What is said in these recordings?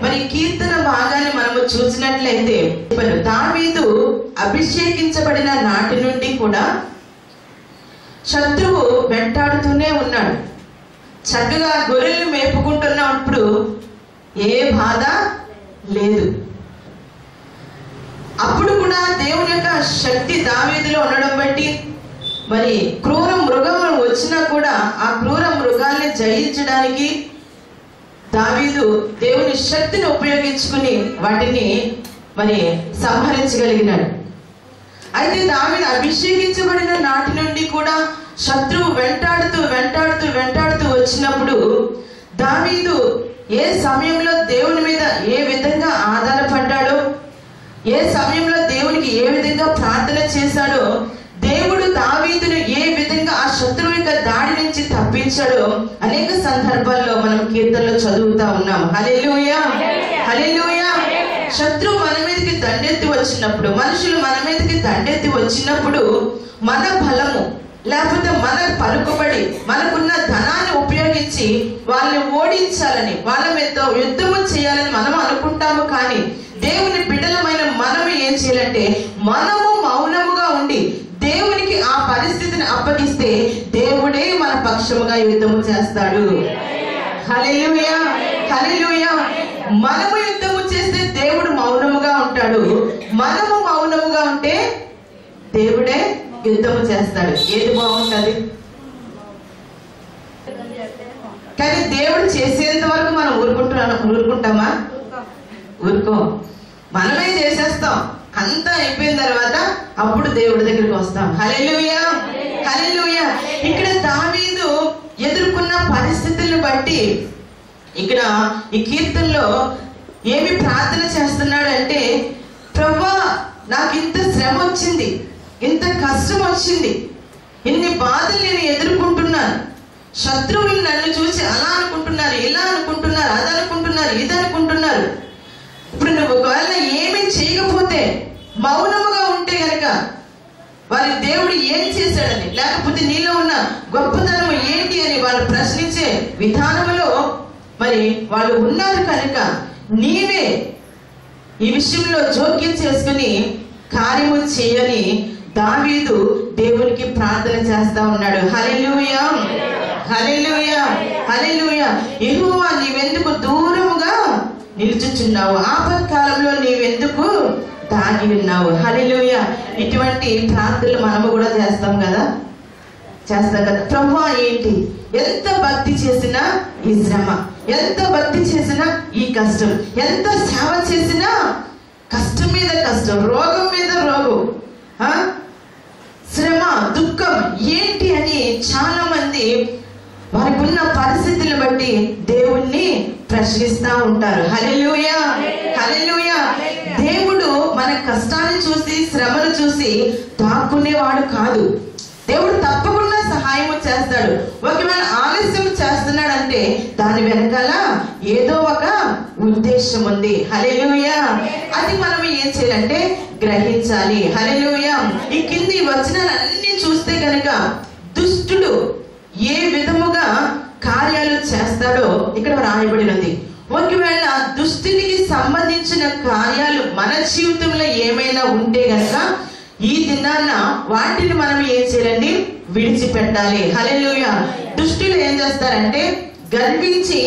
మరి కీర్తన భాగాన్ని మనము చూసినట్లయితే మరి దావీదు అభిషేకించబడిన నాటి నుండి కూడా శత్రువు వెంటాడుతూనే ఉన్నాడు చక్కగా గొర్రెలు మేపుకుంటున్నప్పుడు ఏ బాధ లేదు అప్పుడు కూడా దేవుని యొక్క శక్తి దావీదులో ఉండడం బట్టి మరి క్రూర మృగం వచ్చినా కూడా ఆ క్రూర మృగాల్ని జయించడానికి దావీదు దేవుని శక్తిని ఉపయోగించుకుని వాటిని మరి సంహరించగలిగినాడు అయితే దావీదు అభిషేకించబడిన నాటి నుండి కూడా శత్రువు వెంటాడుతూ వెంటాడుతూ వెంటాడుతూ వచ్చినప్పుడు దావీదు ఏ సమయంలో దేవుని మీద ఏ విధంగా ఆధారపడ్డాడో ఏ సమయంలో దేవునికి ఏ విధంగా ప్రార్థన చేశాడో దేవుడు దావీదును ఏ విధంగా ఆ శత్రువు యొక్క దాడి నుంచి తప్పించాడో అనేక సందర్భాల్లో మనం కీర్తనలో చదువుతా ఉన్నాం హల్లెలూయా హల్లెలూయా శత్రువు మన మీదకి దండెత్తి వచ్చినప్పుడు మనుషులు మన మీదకి దండెత్తి వచ్చినప్పుడు మన బలము లేకపోతే మన పలుకుబడి మనకున్న ధనాన్ని ఉపయోగించి వాళ్ళని ఓడించాలని వాళ్ళ మీద యుద్ధము చేయాలని మనం అనుకుంటాము కానీ దేవుని బిడ్డలమైన మనం ఏం చేయాలంటే మనము మౌనముగా ఉండి దేవునికి ఆ పరిస్థితిని అప్పగిస్తే దేవుడే మన పక్షముగా యుద్ధము చేస్తాడు హల్లెలూయా హల్లెలూయా మనము యుద్ధము చేస్తే దేవుడు మౌనముగా ఉంటాడు మనము మౌనముగా ఉంటే దేవుడే యుద్ధము చేస్తాడు ఏది బాగుంటది కానీ దేవుడు చేసేంత వరకు మనం ఊరుకుంటున్నా ఊరుకుంటామా ఊరుకో మనమే చేసేస్తాం అంతా అయిపోయిన తర్వాత అప్పుడు దేవుడి దగ్గరికి వస్తాం హల్లెలూయా హల్లెలూయా ఇక్కడ దావీదు ఎదుర్కొన్న పరిస్థితులను బట్టి ఇక్కడ ఈ కీర్తనలో ఏమి ప్రార్థన చేస్తున్నాడంటే ప్రభా నాకు ఇంత శ్రమ వచ్చింది ఇంత కష్టం వచ్చింది ఇన్ని బాధలు నేను ఎదుర్కొంటున్నాను శత్రువులు నన్ను చూసి అలా అనుకుంటున్నారు ఇలా అనుకుంటున్నారు అది అనుకుంటున్నారు ఇది అనుకుంటున్నారు ఇప్పుడు నువ్వు ఒకవేళ ఏమీ చేయకపోతే మౌనముగా ఉంటే గనక వారి దేవుడు ఏం చేశాడని లేకపోతే నీలో ఉన్న గొప్పతనం ఏంటి అని వాళ్ళు ప్రశ్నించే విధానంలో మరి వాళ్ళు ఉన్నారు కనుక నీవే ఈ విషయంలో జోక్యం చేసుకుని కార్యము చేయని దావీదు దేవునికి ప్రార్థన చేస్తా ఉన్నాడు హల్లెలూయా హల్లెలూయా హల్లెలూయా యెహోవా నీవెందుకు దూరముగా నిలుచుచున్నావు ఆపత్కాలంలో నీవెందుకు దాగి ఉన్నావు హల్లెలూయా ఇటువంటి ప్రార్థనలు మనము కూడా చేస్తాం కదా చేస్తాం కదా ప్రభు ఏంటి ఎంత భక్తి చేసినా ఈ శ్రమ ఎంత భక్తి చేసినా ఈ కష్టం ఎంత సేవ చేసినా కష్టం మీద కష్టం రోగం మీద రోగం ఆ? శ్రమ దుఃఖం ఏంటి అని చాలా మంది వారికి ఉన్న పరిస్థితులను బట్టి దేవుణ్ణి ప్రశ్నిస్తా ఉంటారు హల్లెలూయా హల్లెలూయా దేవుడు మన కష్టాన్ని చూసి శ్రమను చూసి దాక్కునేవాడు కాదు దేవుడు తప్పకుండా సహాయం చేస్తాడు ఒకవేళ ఆలస్యం చేస్తున్నాడంటే దాని వెనకాల ఏదో ఒక ఉద్దేశం ఉంది హల్లెలూయా అది మనం ఏం చేయాలంటే గ్రహించాలి హల్లెలూయా ఈ కింది వచనాలన్నీ చూస్తే గనక దుష్టుడు ఏ విధముగా కార్యాలు చేస్తాడో ఇక్కడ రాయబడినది ఒకవేళ దుష్టునికి సంబంధించిన కార్యాలు మన జీవితంలో ఏమైనా ఉంటే గనక ఈ దినాన వాటిని మనం ఏం చేయాలండి విడిచిపెట్టాలి హల్లెలూయా దుష్టులు ఏం చేస్తారంటే గర్వించి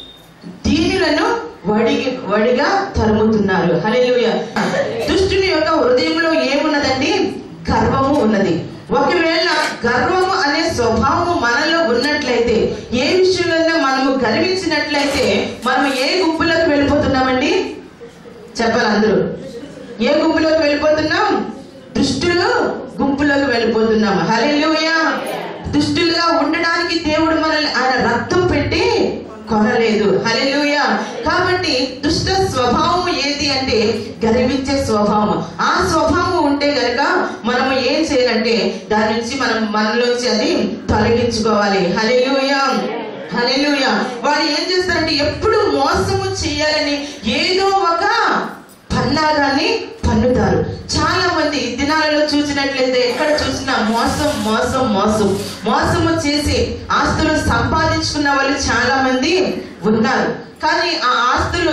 దీనులను వడిగి వడిగా తరుముతున్నారు హల్లెలూయా దుష్టుని యొక్క హృదయంలో ఏమున్నదండి గర్వము ఉన్నది ఒకవేళ గర్వము అనే స్వభావము మనలో ఉన్నట్లయితే ఏ విషయంలో మనము గర్వించినట్లయితే మనం ఏ గుంపులోకి వెళ్ళిపోతున్నామండి చెప్పాలి అందరూ ఏ గుంపులోకి వెళ్ళిపోతున్నాం దుష్టులు గుంపులోకి వెళ్ళిపోతున్నాం హల్లెలూయా దుష్టులుగా ఉండడానికి దేవుడు మనల్ని ఆయన రక్తం పెట్టి కొనలేదు హల్లెలూయా కాబట్టి దుష్ట స్వభావం ఏది అంటే గర్వించే స్వభావం ఆ స్వభావం ఉంటే గనక మనం ఏం చేయాలంటే దాని నుంచి మనం మనలోంచి అది తొలగించుకోవాలి హల్లెలూయా హల్లెలూయా వాడు ఏం చేస్తారంటే ఎప్పుడు మోసము చేయాలని ఏదో ఒక పన్నాగాన్ని పన్నుతారు చాలా మంది ఈ దినాలలో చూసినట్లయితే ఎక్కడ చూసినా మోసం మోసం మోసం మోసము చేసి ఆస్తులు సంపాదించుకున్న వాళ్ళు చాలా మంది ఉన్నారు కానీ ఆ ఆస్తులు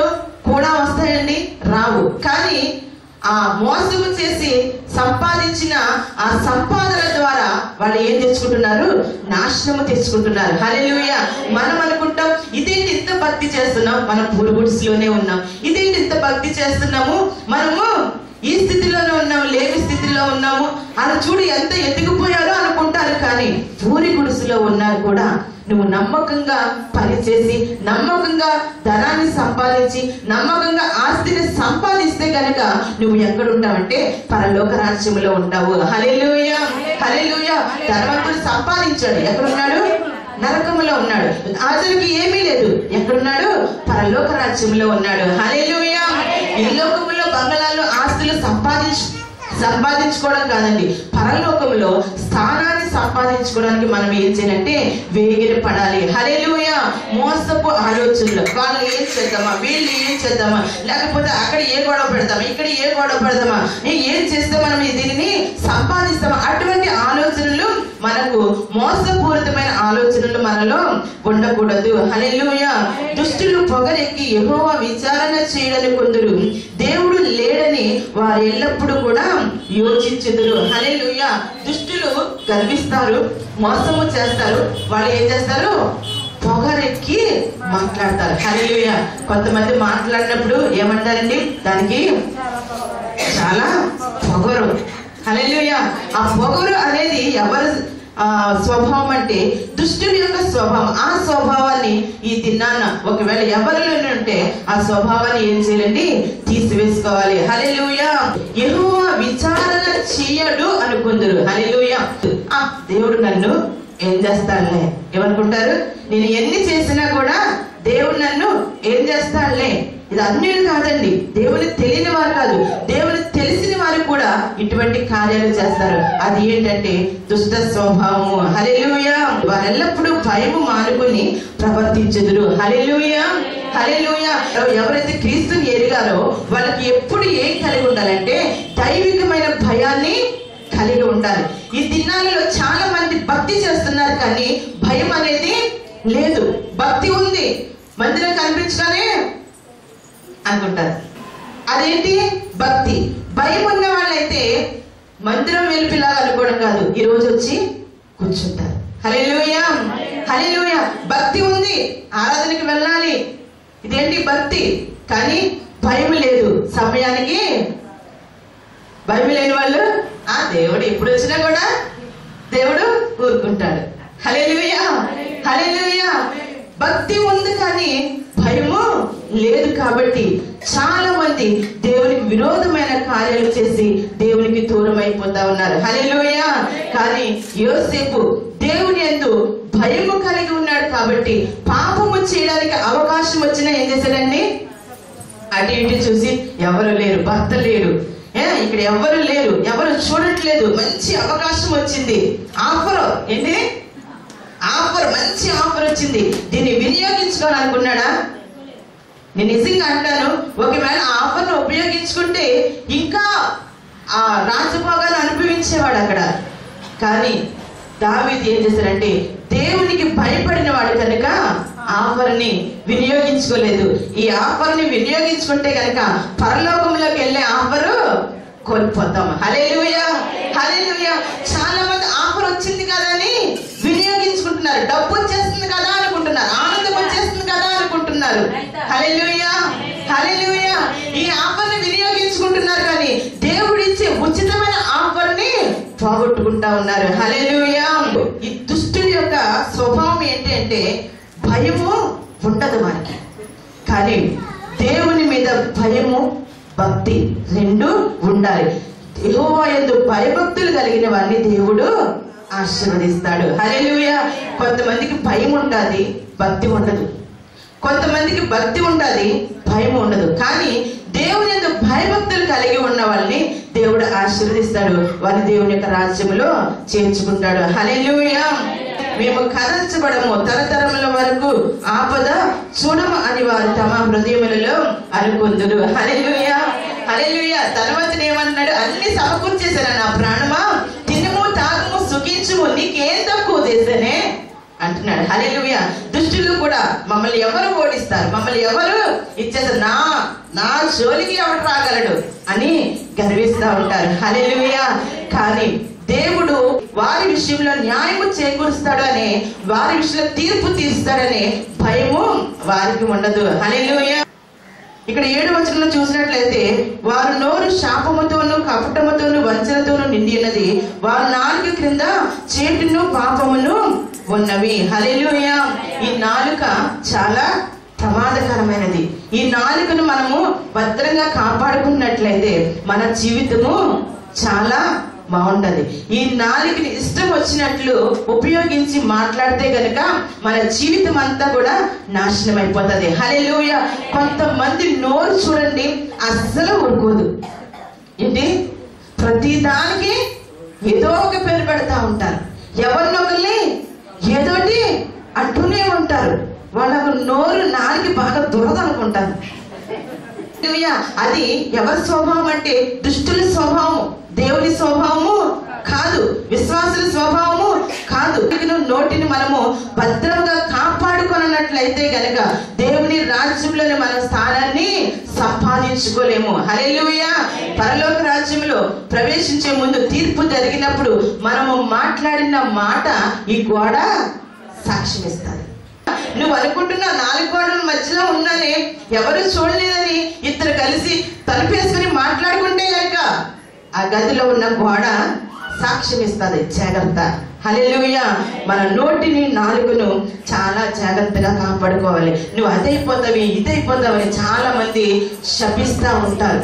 కూడా వస్తాయండి రావు కానీ ఆ మోసము చేసి సంపాదించిన ఆ సంపాదన ద్వారా వాళ్ళు ఏం తెచ్చుకుంటున్నారు నాశనము తెచ్చుకుంటున్నారు హల్లెలూయా మనం అనుకుంటాం ఇదేంటి ఇంత భక్తి చేస్తున్నాం మనం పురుగుడిసిలోనే ఉన్నాం ఇదేంటి ఇంత భక్తి చేస్తున్నాము మనము ఈ స్థితిలోనే ఉన్నాము లేని స్థితిలో ఉన్నాము అలా చూడు ఎంత ఎదిగిపోయారో అనుకుంటారు కానీ పూరి గుడిసెలో ఉన్నారు కూడా నువ్వు నమ్మకంగా పనిచేసి నమ్మకంగా ధనాన్ని సంపాదించి నమ్మకంగా ఆస్తిని సంపాదిస్తే గనక నువ్వు ఎక్కడుంటావంటే పరలోక రాజ్యంలో ఉంటావు హల్లెలూయా హల్లెలూయా ధనవంతుడు సంపాదించాడు ఎక్కడున్నాడు నరకములో ఉన్నాడు అతనికి ఏమీ లేదు ఎక్కడున్నాడు పరలోక రాజ్యంలో ఉన్నాడు హల్లెలూయా ఈ లోకములో బంగళాలు ఆస్తులు సంపాదించు సంపాదించుకోవడం కాదండి పరలోకంలో స్థానాన్ని సంపాదించుకోవడానికి మనం ఏం చేయాలంటే వేగిరి పడాలి హల్లెలూయా మోసపు ఆలోచనలు వాళ్ళు ఏం చేద్దామా వీళ్ళు ఏం చేద్దామా లేకపోతే అక్కడ ఏ గొడవ పెడతామా ఇక్కడ ఏ గొడవ పెడతామా ఏ- ఏం చేస్తే మనం ఈ దీనిని సంపాదిస్తామా అటువంటి ఆలోచనలు మనకు మోసపూరితమైన ఆలోచనలు మనలో ఉండకూడదు హల్లెలూయా దుష్టులు పొగరెక్కి యెహోవా విచారణ చేయడని కొందరు దేవుడు లేడని వారు ఎల్లప్పుడూ కూడా యోచించుదురు హల్లెలూయా దుష్టులు గర్విస్తారు మోసము చేస్తారు వాళ్ళు ఏం చేస్తారు పొగరెక్కి మాట్లాడతారు హల్లెలూయా కొంతమంది మాట్లాడినప్పుడు ఏమంటారండి దానికి చాలా పొగరు హల్లెలూయా ఆ పొగరు అనేది ఎవరు ఆ స్వభావం అంటే దుష్టుని యొక్క స్వభావం ఆ స్వభావాన్ని ఈ దినాన్న ఒకవేళ ఎవరిలో ఉంటే ఆ స్వభావాన్ని ఏం చేయాలండి తీసివేసుకోవాలి హల్లెలూయా యెహోవా విచారణ చేయడు అనుకుందరు హల్లెలూయా ఆ దేవుడు నన్ను ఏం చేస్తాడులే ఏమనుకుంటారు నేను ఎన్ని చేసినా కూడా దేవుడు నన్ను ఏం చేస్తాడులే ఇది అన్యులు కాదండి దేవుని తెలియని వారు కాదు దేవుని తెలిసిన వారు కూడా ఇటువంటి కార్యాలు చేస్తారు అది ఏంటంటే దుష్ట స్వభావము హల్లెలూయా వారెల్లప్పుడూ భయము మానుకుని ప్రవర్తించుదురు హల్లెలూయా హల్లెలూయా ఎవరైతే క్రీస్తుని ఎరిగారో వాళ్ళకి ఎప్పుడు ఏం కలిగి ఉండాలంటే దైవికమైన భయాన్ని కలిగి ఉండాలి ఈ దినాలలో చాలా మంది భక్తి చేస్తున్నారు కానీ భయం అనేది లేదు భక్తి ఉంది మందిరం కనిపించగానే అనుకుంటారు అదేంటి భక్తి భయం ఉన్న వాళ్ళైతే మందిరం వెళ్ళిపిలాగా అనుకోవడం కాదు ఈ రోజు వచ్చి కూర్చుంటారు హల్లెలూయా హల్లెలూయా భక్తి ఉంది ఆరాధనకి వెళ్ళాలి ఇదేంటి భక్తి కానీ భయం లేదు సమయానికి భయం లేని వాళ్ళు ఆ దేవుడు ఎప్పుడు వచ్చినా కూడా దేవుడు ఊరుకుంటాడు హల్లెలూయా హల్లెలూయా భక్తి ఉంది కానీ భయము లేదు కాబట్టి చాలా మంది దేవునికి విరోధమైన కార్యాలు చేసి దేవునికి దూరం అయిపోతా ఉన్నారు హల్లెలూయా కానీ యోసేపు దేవుని ఎందు భయము కలిగి ఉన్నాడు కాబట్టి పాపము చేయడానికి అవకాశం వచ్చినా ఏం చేశాడండి అటు ఇటు చూసి ఎవరు లేరు భర్త లేడు ఏ ఇక్కడ ఎవరు లేరు ఎవరు చూడట్లేదు మంచి అవకాశం వచ్చింది ఆఫర్ ఏంటి ఆఫర్ మంచి ఆఫర్ వచ్చింది దీన్ని వినియోగించుకోవాలనుకున్నాడా నేను నిజంగా అంటాను ఒకవేళ ఆ ఆఫర్ను ఉపయోగించుకుంటే ఇంకా ఆ రాజభోగాన్ని అనుభవించేవాడు అక్కడ కానీ దావీదు ఏం చేశాడంటే దేవునికి భయపడిన వాడు కనుక ఆఫర్ని వినియోగించుకోలేదు ఈ ఆఫర్ని వినియోగించుకుంటే కనుక పరలోకంలోకి వెళ్ళే ఆఫరు కోల్పోతాం హల్లెలూయా హల్లెలూయా చాలా మంది ఆఫర్ వచ్చింది కదా అని వినియోగించుకుంటున్నారు డబ్బు వచ్చేస్తుంది కదా అనుకుంటున్నారు ఆనందం వచ్చేస్తుంది కదా అనుకుంటున్నారు హల్లెలూయా హల్లెలూయా ఈ ఆఫర్ని వినియోగించుకుంటున్నారు కానీ దేవుడు ఇచ్చే ఉచితమైన ఆఫర్ని పోగొట్టుకుంటా ఉన్నారు హల్లెలూయా ఈ దుష్టుడి యొక్క స్వభావం ఏంటంటే భయము ఉండదు వారికి కానీ దేవుని మీద భయము భక్తి రెండు ఉండాలి యెహోవా యందు భయభక్తులు కలిగిన వారిని దేవుడు ఆశీర్వదిస్తాడు హల్లెలూయా కొంతమందికి భయం ఉండాలి భక్తి ఉండదు కొంతమందికి భక్తి ఉండాలి భయం ఉండదు కానీ దేవుని యొక్క భయభక్తులు కలిగి ఉన్న వాళ్ళని దేవుడు ఆశీర్వదిస్తాడు వారి దేవుని యొక్క రాజ్యములో చేర్చుకుంటాడు హల్లెలూయా మేము కదల్చబడము తరతరముల వరకు ఆపద చూడము అని వారు తమ హృదయములలో అనుకుందురు హల్లెలూయా హల్లెలూయా తర్వాత ఏమన్నాడు అన్ని సమకూర్చేశాను నా ప్రాణమా తినుము తాగుము సుఖించుము నీకేం తక్కువ చేశానే అంటున్నాడు హల్లెలూయ దుష్టులు కూడా మమ్మల్ని ఎవరు ఓడిస్తారు మమ్మల్ని ఎవరు ఇచ్చేస్తారు నా నా జోలికి ఎవరు రాగలడు అని గర్విస్తూ ఉంటారు హల్లెలూయ కానీ దేవుడు వారి విషయంలో న్యాయము చేకూరుస్తాడు అని వారి విషయంలో తీర్పు తీస్తాడని భయము వారికి ఉండదు హల్లెలూయ ఇక్కడ ఏడు వచనంలో చూసినట్లయితే వారు నోరు శాపముతోను కపటముతోను వంచనతోను నిండి ఉన్నది వారు నాలుగు క్రింద చేటును పాపమును ఉన్నవి హల్లెలూయ ఈ నాలుక చాలా ప్రమాదకరమైనది ఈ నాలుకను మనము భద్రంగా కాపాడుకున్నట్లయితే మన జీవితము చాలా బాగుంటది ఈ నాలుగుని ఇష్టం వచ్చినట్లు ఉపయోగించి మాట్లాడితే గనక మన జీవితం అంతా కూడా నాశనం అయిపోతుంది హల్లెలూయా కొంతమంది నోరు చూడండి అస్సలు ఊరుకోదు ఏంటి ప్రతి దానికి ఏదో ఒక పేరు పెడతా ఉంటారు ఎవరినొకరిని ఏదోటి అంటూనే ఉంటారు వాళ్ళకు నోరు నాలుగు బాగా దురదనుకుంటారు హల్లెలూయా. అది ఎవరి స్వభావం అంటే దుష్టుల స్వభావము దేవుని స్వభావము కాదు విశ్వాసుల స్వభావము కాదు ఇకను నోటిని మనము భద్రంగా కాపాడుకొనట్లయితే గనక దేవుని రాజ్యంలోని మన స్థానాన్ని సంపాదించుకోలేము హల్లెలూయా పరలోక రాజ్యంలో ప్రవేశించే ముందు తీర్పు జరిగినప్పుడు మనము మాట్లాడిన మాట ఈ గోడ సాక్ష్యం ఇస్తుంది నువ్వు అనుకుంటున్నా నాలుగు గోడల మధ్యలో ఉన్నానే ఎవరు చూడలేదని ఇద్దరు కలిసి తలుపేసుకుని మాట్లాడుకుంటే గనక ఆ గదిలో ఉన్న గోడ సాక్ష్యం ఇస్తుంది జాగ్రత్త హల్లెలూయ మన నోటిని నాలుగును చాలా జాగ్రత్తగా కాపాడుకోవాలి నువ్వు అదైపోతావి ఇదైపోతావని చాలా మంది శపిస్తా ఉంటారు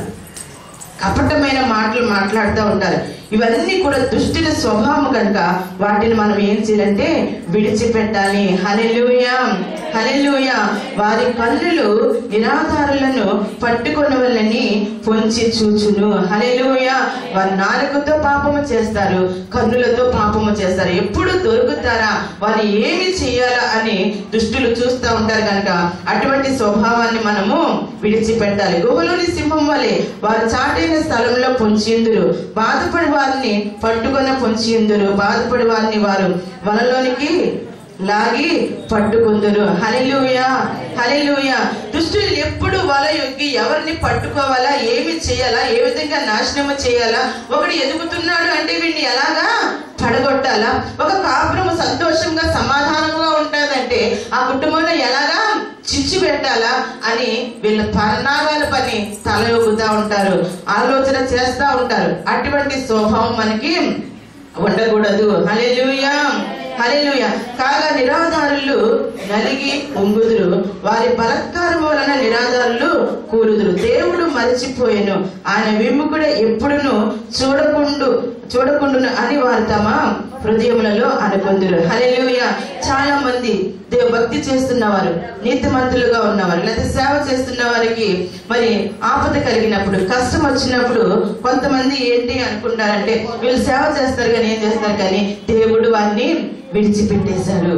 కపటమైన మాటలు మాట్లాడుతూ ఉంటారు ఇవన్నీ కూడా దుష్టుల స్వభావం కనుక వాటిని మనం ఏం చేయాలంటే విడిచిపెట్టాలి హలెలుయా హలెలుయా వారి కన్నులు నిరాధారులను పట్టుకున్న వాళ్ళని పొంచి చూచును హలెలుయా వారి నాలుకతో పాపము చేస్తారు కన్నులతో పాపము చేస్తారు ఎప్పుడు దొరుకుతారా వారు ఏమి చేయాలా అని దుష్టులు చూస్తూ ఉంటారు కనుక అటువంటి స్వభావాన్ని మనము విడిచిపెట్టాలి గుహలోని సింహం వలె వారు చాటైన స్థలంలో పొంచిందురు బాధపడి వారిని పట్టుకొని పొంచిందురు బాధపడి వారిని వారు వలలోనికి లాగి పట్టుకుందురు హలిలుయా హలిలుయా దుష్టులు ఎప్పుడు వల యొక్కి ఎవరిని పట్టుకోవాలా ఏమి చేయాలా ఏ విధంగా నాశనము చేయాలా ఒకడు ఎదుగుతున్నాడు అంటే వీడిని ఎలాగా పడగొట్టాలా ఒక కాపురము సంతోషంగా సమాధానంగా ఉంటుందంటే ఆ కుటుంబంలో ఎలాగా చిచ్చు పెట్టాలా అని వీళ్ళ పరిణామాల పని తల ఊగుతా ఉంటారు ఆలోచన చేస్తా ఉంటారు అటువంటి స్వభావం మనకి ఉండకూడదు హల్లెలూయా హల్లెలూయా కాగా నిరాధారులు నలిగి ఉంగుదురు వారి బలత్కారం వలన నిరాధారులు కూలుదురు దేవుడు మరిచిపోయెను ఆయన విముఖుడు ఎప్పుడును చూడకుండు చూడకుండును అని వారు తమ హృదయములలో అనుకుందురు హల్లెలూయా చాలా మంది దేవ భక్తి చేస్తున్నవారు నీతిమంతులుగా ఉన్నవారు లేదా సేవ చేస్తున్న వారికి మరి ఆపద కలిగినప్పుడు కష్టం వచ్చినప్పుడు కొంతమంది ఏంటి అనుకుంటారంటే వీళ్ళు సేవ చేస్తారు కానీ ఏం చేస్తారు కానీ దేవుడు వారిని విడిచిపెట్టేశాడు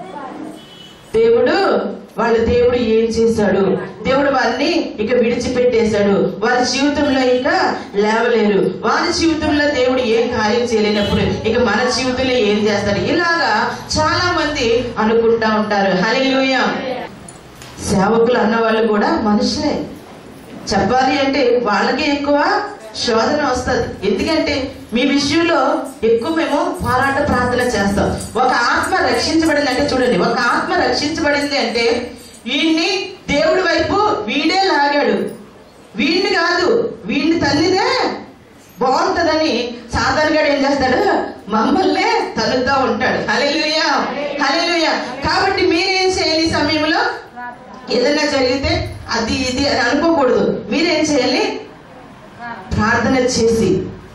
దేవుడు వాళ్ళ దేవుడు ఏం చేశాడు దేవుడు వారిని ఇక విడిచిపెట్టేశాడు వారి జీవితంలో ఇక లేవలేరు వారి జీవితంలో దేవుడు ఏం కార్యం చేయలేనప్పుడు ఇక మన జీవితంలో ఏం చేస్తాడు ఇలాగా చాలా మంది అనుకుంటా ఉంటారు హల్లెలూయా సేవకులు అన్న వాళ్ళు కూడా మనుషులే చెప్పాలి అంటే వాళ్ళకి ఎక్కువ శోధన వస్తుంది ఎందుకంటే మీ విషయంలో ఎక్కువ మేము పోరాట ప్రార్థన చేస్తాం ఒక ఆత్మ రక్షించబడింది అంటే చూడండి ఒక ఆత్మ రక్షించబడింది అంటే వీడిని దేవుడి వైపు వీడే లాగాడు వీడిని కాదు వీడిని తల్లిదే బాగుంటదని సాధారణగా ఏం చేస్తాడు మమ్మల్నే తనుతూ ఉంటాడు హల్లెలూయా హల్లెలూయా కాబట్టి మీరేం చేయాలి ఈ సమయంలో ఏదైనా జరిగితే అది ఇది అని అనుకోకూడదు మీరేం చేయాలి ప్రార్థన చేసి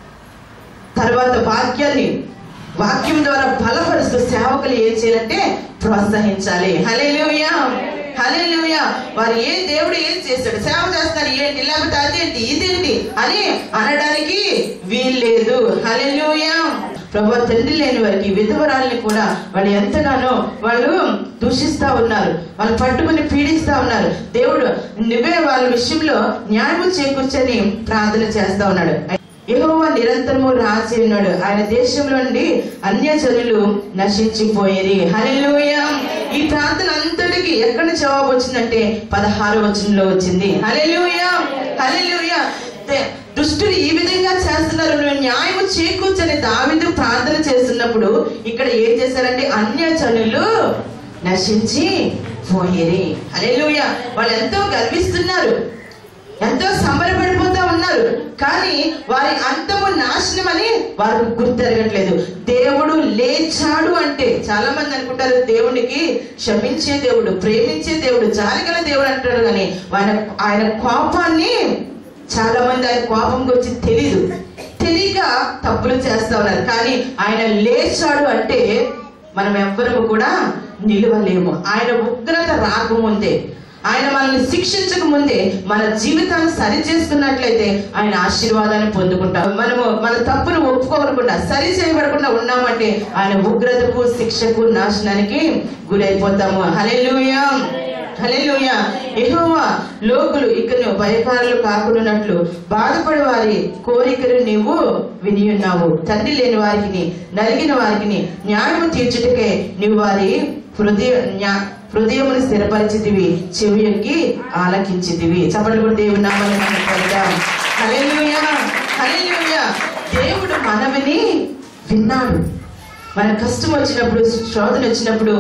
తర్వాత వాక్యాన్ని వాక్యం ద్వారా బలపరుస్తూ సేవకులు ఏం చేయాలంటే ప్రోత్సహించాలి హల్లెలూయా హల్లెలూయా వారు ఏ దేవుడు ఏం చేస్తాడు సేవ చేస్తారు ఏంటి లేకపోతే అదేంటి ఇదేంటి అని అనడానికి వీల్లేదు హల్లెలూయా ప్రభు తండ్రి లేని వారికి విధవరాల్ని కూడా వాళ్ళు ఎంతగానో వాళ్ళు దూషిస్తా ఉన్నారు వాళ్ళు పట్టుకుని పీడిస్తా ఉన్నారు దేవుడు నువ్వే వాళ్ళ విషయంలో న్యాయం చేకూర్చని ప్రార్థన చేస్తా ఉన్నాడు యెహోవా నిరంతరము రాసి ఉన్నాడు ఆయన దేశంలో నుండి అన్యజనులు నశించిపోయేది హల్లెలూయా ఈ ప్రార్థన అంతటికి ఎక్కడ జవాబు వచ్చిందంటే పదహారు వచనంలో వచ్చింది హల్లెలూయా హల్లెలూయా దే- దుష్టులు ఈ విధంగా చేస్తున్నారు నువ్వు న్యాయము చేకూర్చని దావిదు ప్రార్థన చేస్తున్నప్పుడు ఇక్కడ ఏం చేశారంటే అన్య జనులు నశించి పోయేరి హల్లెలూయా వాళ్ళు ఎంతో గర్విస్తున్నారు ఎంతో సంబరపడిపోతా ఉన్నారు కానీ వారి అంతము నాశనం అని వారికి గుర్తెరగట్లేదు దేవుడు లేచాడు అంటే చాలా మంది అనుకుంటారు దేవునికి క్షమించే దేవుడు ప్రేమించే దేవుడు జాలిగల దేవుడు అంటాడు కానీ ఆయన ఆయన కోపాన్ని చాలా మంది ఆయన కోపం గురించి తెలీదు తెలియక తప్పులు చేస్తా ఉన్నారు కానీ ఆయన లేచాడు అంటే మనం ఎవ్వరము కూడా నిలవలేము ఆయన ఉగ్రత రాకముందే ఆయన మనల్ని శిక్షించక ముందే మన జీవితాన్ని సరి చేసుకున్నట్లయితే ఆయన ఆశీర్వాదాన్ని పొందుకుంటాం మనము మన తప్పును ఒప్పుకోకుండా సరి చేయబడకుండా ఉన్నామంటే ఆయన ఉగ్రతకు శిక్షకు నాశనానికి గురైపోతాము హల్లెలూయా హల్లెలూయా యెహోవా లోకులు ఇకను భయకారులు కాకుండానట్లు బాధపడే వారి కోరికలు నీవు విని ఉన్నావు తండ్రి లేని వారికి నలిగిన వారికి న్యాయము తీర్చుటకే నీవు వారి హృదయ న్యా- హృదయమును స్థిరపరిచితివి చెవి ఎక్కి ఆలకించితివి చప్పట్లు కూడా దేవుని నామాన్ని మనం పలుకుదాం. హల్లెలూయా హల్లెలూయా దేవుడు మనవిని విన్నాడు మన కష్టం వచ్చినప్పుడు శోధన వచ్చినప్పుడు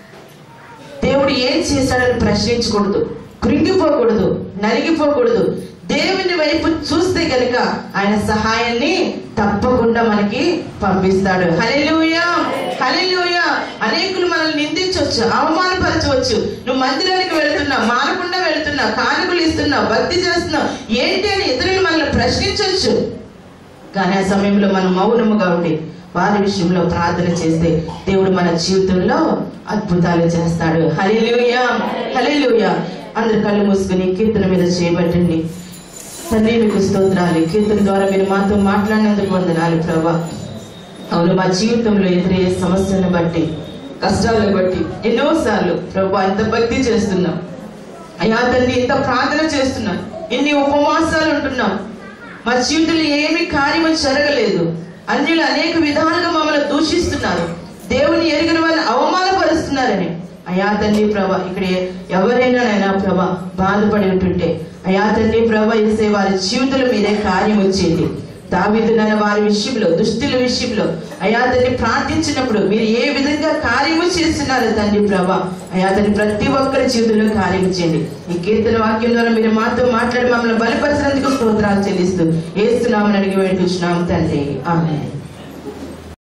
దేవుడు ఏం చేశాడని ప్రశ్నించకూడదు కృంగిపోకూడదు నలిగిపోకూడదు దేవుని వైపు చూస్తే గనుక ఆయన సహాయాన్ని తప్పకుండా మనకి పంపిస్తాడు హల్లెలూయా హల్లెలూయా అనేకులు మనల్ని నిందించవచ్చు అవమానపరచవచ్చు నువ్వు మందిరానికి వెళుతున్నావు మానకుండా వెళుతున్నావు కానుకలు ఇస్తున్నావు భక్తి చేస్తున్నావు ఏంటి అని ఇతరులు మనల్ని ప్రశ్నించవచ్చు కానీ ఆ సమయంలో మనం మౌనముగా ఉండి వారి విషయంలో ప్రార్థన చేస్తే దేవుడు మన జీవితంలో అద్భుతాలు చేస్తాడు హల్లెలూయా హల్లెలూయా అందరు కళ్ళు మూసుకుని కీర్తన మీద చేయబట్టండి తండ్రి మీకు స్తోత్రాలు ఈ కీర్తన ద్వారా మీరు మాతో మాట్లాడినందుకు వందనాలు ప్రభా అవును మా జీవితంలో ఎదురయ్యే సమస్యలను బట్టి కష్టాలను బట్టి ఎన్నోసార్లు ప్రభా ఎంత భక్తి చేస్తున్నాం అయ్యా తండ్రి ఇంత ప్రార్థన చేస్తున్నాం ఎన్ని ఉపవాసాలు ఉంటున్నాం మా జీవితంలో ఏమి కార్యము జరగలేదు అన్యులు అనేక విధాలుగా మమ్మల్ని దూషిస్తున్నారు దేవుని ఎరిగిన వాళ్ళని అవమానపరుస్తున్నారని అయా తండ్రి ప్రభ ఇక్కడ ఎవరైనా నైనా ప్రభ బాధపడి ఉంటుంటే అయా తండ్రి ప్రభ వేసే వారి జీవితంలో మీరే కార్యం వచ్చేది దావిదునైన వారి విషయంలో దుష్టుల విషయంలో అయా తండ్రి ప్రార్థించినప్పుడు మీరు ఏ విధంగా కార్యము చేస్తున్నారు తండ్రి ప్రభా అయా తండ్రి ప్రతి ఒక్కరి జీవితంలో కార్యం చేయండి ఈ కీర్తన వాక్యం ద్వారా మీరు మాతో మాట్లాడి మమ్మల్ని బలపరిచినందుకు స్తోత్రాలు చెల్లిస్తూ ఏస్తున్నామని అడిగి వేడుకుంటున్నాం తండ్రి ఆమె